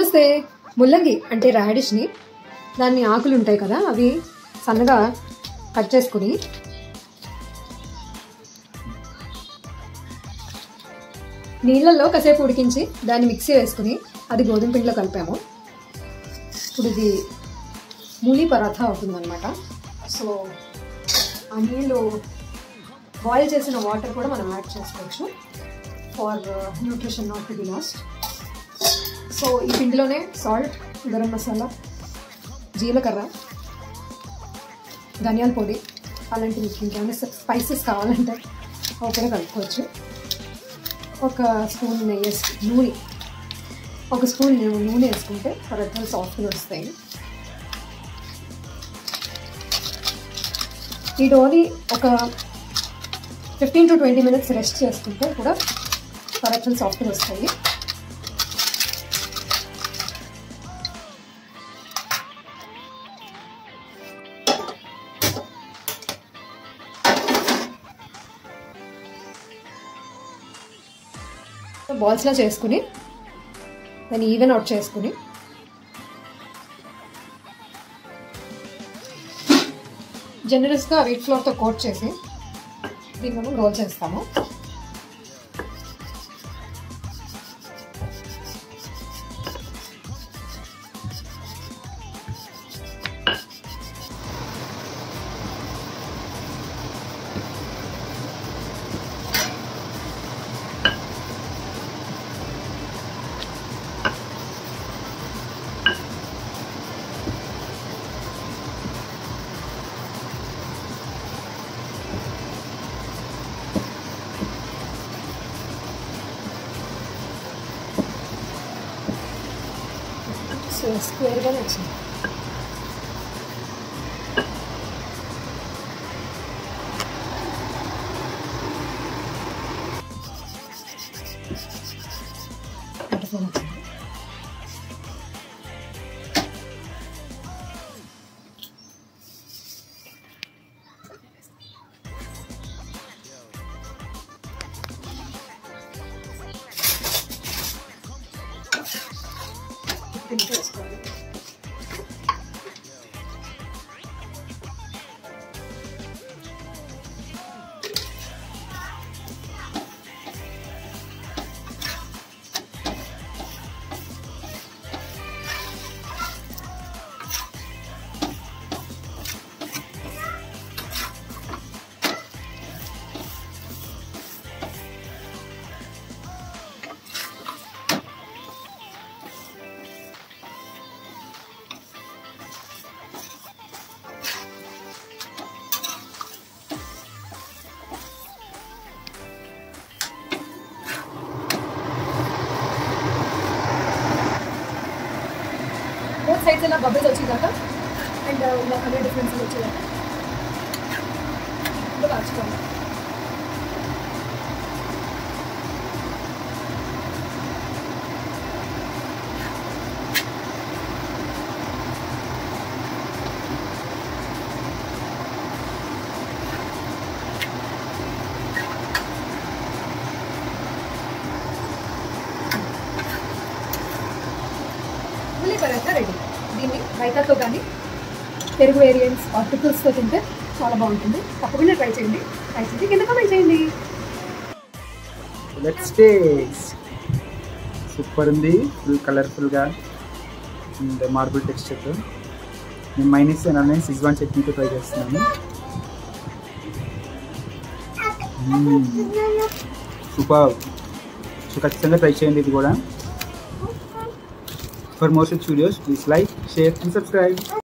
నమస్తే ముల్లంగి అంటే రాడిష్ని దాని ఆకులు ఉంటాయి కదా అవి సన్నగా కట్ చేసుకుని నీళ్ళల్లో కాసేపు ఉడికించి దాన్ని మిక్సీ వేసుకుని అది గోధుమ పిండిలో కలిపాము ఇప్పుడు ఇది మూలి పరాఠా అవుతుందన్నమాట సో ఆ నీళ్ళు బాయిల్ చేసిన వాటర్ కూడా మనం యాడ్ చేసుకోవచ్చు for nutrition not to be lost so ఈ పిండిలోనే సాల్ట్ గరం మసాలా జీలకర్ర ధనియాల పొడి అలాంటి మీకు ఇంకేమైనా స్పైసెస్ కావాలంటే అవి కూడా కలుపుకోవచ్చు ఒక స్పూన్ నెయ్యి వేసి నూనె ఒక స్పూన్ నూనె వేసుకుంటే పరద్దలు సాఫ్ట్గా వస్తాయి ఈ డోని ఒక fifteen to twenty minutes rest చేసుకుంటే కూడా పరద్దలు సాఫ్ట్గా వస్తాయి బాల్స్లా చేసుకుని దాన్ని ఈవెన్ అవుట్ చేసుకుని జనరస్గా వీట్ ఫ్లోర్తో కోట్ చేసి దీన్ని మనం రోల్ చేస్తాము సో స్క్వేర్గానే వచ్చింది బటర్ఫ్లై వచ్చింది తింటే వేసుకోవాలి బోత్ సైడ్స్ ఇలా బబుల్స్ వచ్చేదాకా అండ్ ఇలా కలర్ డిఫరెన్స్ వచ్చేదాకా ఇప్పుడు కాచుకోవాలి ఉల్లి పరాఠా రెడీ దీన్ని రైతాతో కానీ పెరుగు వేరియంట్స్ ఆర్టికల్స్తో తింటే చాలా బాగుంటుంది తప్పకుండా ట్రై చేయండి ట్రై చేసి కింద కామెంట్ చేయండి లెట్స్ టేస్ట్ సూపర్ ఉంది ఫుల్ కలర్ఫుల్గా అండ్ మార్బుల్ టెక్స్చర్తో నేను మైనస్ అలానే సిజ్వాన్ చట్నీతో ట్రై చేస్తున్నాను సూపర్ సో ఖచ్చితంగా ట్రై చేయండి ఇది కూడా for more videos please like share and subscribe